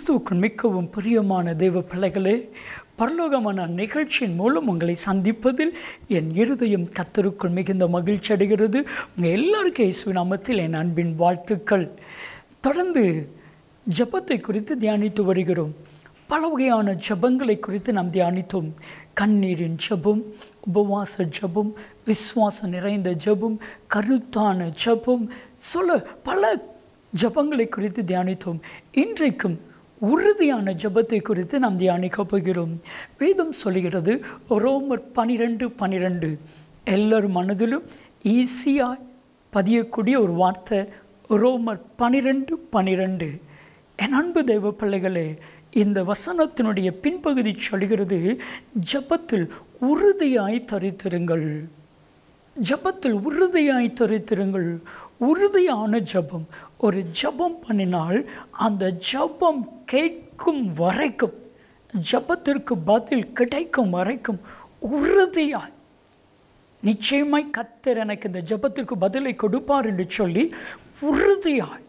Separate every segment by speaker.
Speaker 1: கிறிஸ்துவுக்குள் மிகவும் பிரியமான தெய்வ பிள்ளைகளே பரலோகமான நிகழ்ச்சியின் மூலம் உங்களை சந்திப்பதில் என் இருதயம் கத்தருக்குள் மிகுந்த மகிழ்ச்சி அடைகிறது உங்கள் எல்லாருக்கும் இயேசு நாமத்தில் என் அன்பின் வாழ்த்துக்கள் தொடர்ந்து ஜெபத்தை குறித்து தியானித்து வருகிறோம் பல வகையான ஜெபங்களை குறித்து நாம் தியானித்தோம் கண்ணீரின் ஜெபம் உபவாச ஜெபம் விசுவாசம் நிறைந்த ஜெபம் கருத்தான ஜெபம் சொல்ல பல ஜெபங்களை குறித்து தியானித்தோம் இன்றைக்கும் உறுதியான ஜெபத்தை குறித்து நாம் தியானிக்கப் போகிறோம் வேதம் சொல்கிறது ரோமர் பனிரெண்டு பனிரெண்டு எல்லார் மனதிலும் ஈஸியாக பதியக்கூடிய ஒரு வார்த்தை ரோமர் பனிரெண்டு பனிரெண்டு என் அன்பு தெய்வ பிள்ளைகளே இந்த வசனத்தினுடைய பின்பகுதி சொல்கிறது ஜபத்தில் உறுதியாய் தரித்திருங்கள் ஜபத்தில் உறுதியாய் தரித்திருங்கள் உறுதியான ஜபம் ஒரு ஜபம் பண்ணினால் அந்த ஜபம் கேட்கும் வரைக்கும் ஜபத்திற்கு பதில் கிடைக்கும் வரைக்கும் உறுதியாய் நிச்சயமாய் கத்தர் எனக்கு இந்த ஜபத்திற்கு பதிலை கொடுப்பார் என்று சொல்லி உறுதியாய்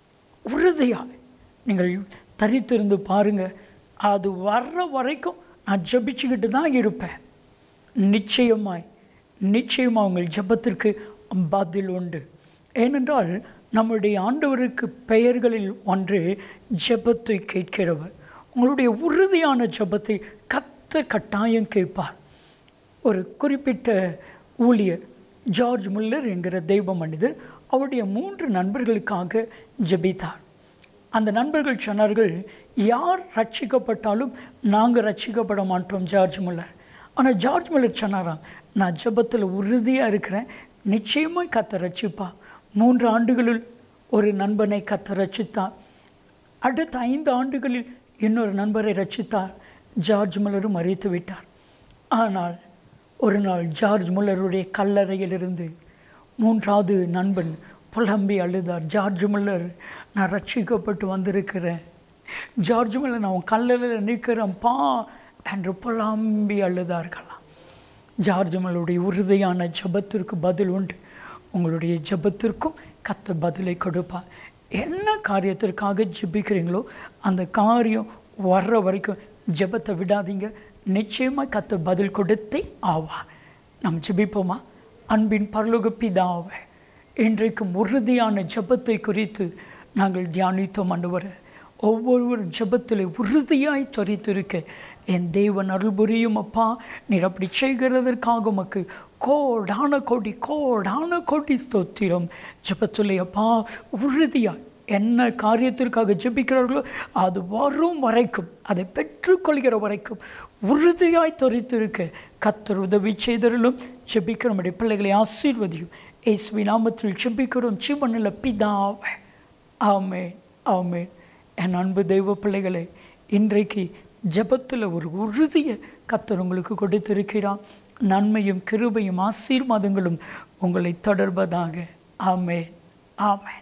Speaker 1: உறுதியாய் நீங்கள் தரித்திருந்து பாருங்க அது வர்ற வரைக்கும் நான் ஜபிச்சுக்கிட்டு தான் இருப்பேன் நிச்சயமாய் நிச்சயமாக உங்கள் ஜபத்திற்கு பதில் உண்டு ஏனென்றால் நம்முடைய ஆண்டவருக்கு பெயர்களில் ஒன்று ஜெபத்தை கேட்கிறவர் உங்களுடைய உறுதியான ஜெபத்தை கத்த கட்டாயம் கேட்பார் ஒரு குறிப்பிட்ட ஊழியர் ஜார்ஜ் முல்லர் என்கிற தெய்வ மனிதர் அவருடைய மூன்று நண்பர்களுக்காக ஜெபித்தார் அந்த நண்பர்கள் சொன்னார்கள் யார் ரட்சிக்கப்பட்டாலும் நாங்கள் ரட்சிக்கப்பட மாட்டோம் ஜார்ஜ் முல்லர் ஆனால் ஜார்ஜ் முல்லர் சொன்னாராம் நான் ஜெபத்தில் உறுதியாக இருக்கிறேன் நிச்சயமாக கத்த ரட்சிப்பா மூன்று ஆண்டுகளில் ஒரு நண்பனை கத்த ரட்சித்தார் அடுத்த ஐந்து ஆண்டுகளில் இன்னொரு நண்பரை ரட்சித்தார் ஜார்ஜ் முல்லரும் மறித்து விட்டார் ஆனால் ஒரு நாள் ஜார்ஜ் முல்லருடைய கல்லறையிலிருந்து மூன்றாவது நண்பன் புலம்பி அழுதார் ஜார்ஜ் முல்லர் நான் ரட்சிக்கப்பட்டு வந்திருக்கிறேன் ஜார்ஜ் முல்லர் நான் உன் கல்லறையில் நிற்கிறேன் பா என்று புலம்பி அழுதார்களாம் ஜார்ஜ் முல்லருடைய உறுதியான ஜபத்திற்கு பதில் உண்டு உங்களுடைய ஜபத்திற்கும் கத்த பதிலை கொடுப்பார் என்ன காரியத்திற்காக ஜெபிக்கிறீங்களோ அந்த காரியம் வர்ற வரைக்கும் ஜெபத்தை விடாதீங்க நிச்சயமாக கத்த பதில் கொடுத்தே ஆவா நாம் ஜெபிப்போமா அன்பின் பரலோக பிதாவை இன்றைக்கும் உறுதியான ஜெபத்தை குறித்து நாங்கள் தியானித்தோம் ஆண்டவர ஒவ்வொருவர் ஜெபத்தில் உறுதியாய் தொரித்திருக்க என் தேவன் அருள் புரியும் அப்பா நீர் அப்படி செய்கிறதற்காக உமக்கு கோடான கோடி கோடான கோடி ஸ்தோத்திரம் ஜெபத்திலே அப்பா உறுதியாய் என்ன காரியத்திற்காக ஜெபிக்கிறார்களோ அது வரும் வரைக்கும் அதை பெற்றுக்கொள்கிற வரைக்கும் உறுதியாய் தொரித்திருக்க கத்தர் உதவி செய்தருளும் ஜெபிக்கிற நம்முடைய பிள்ளைகளை ஆசீர்வதியும் இயேசுவின் நாமத்தில் ஜெபிக்கிறோம் ஜீவனில் பிதாவே ஆமே ஆமே என் அன்பு தெய்வ பிள்ளைகளே இன்றைக்கு ஜெபத்தில் ஒரு உறுதியை கத்தர் உங்களுக்கு கொடுத்திருக்கிறான் நன்மையும் கிருபையும் ஆசீர்வாதங்களும் உங்களை தொடர்பதாக ஆமே ஆமே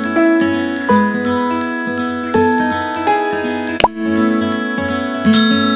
Speaker 2: thank you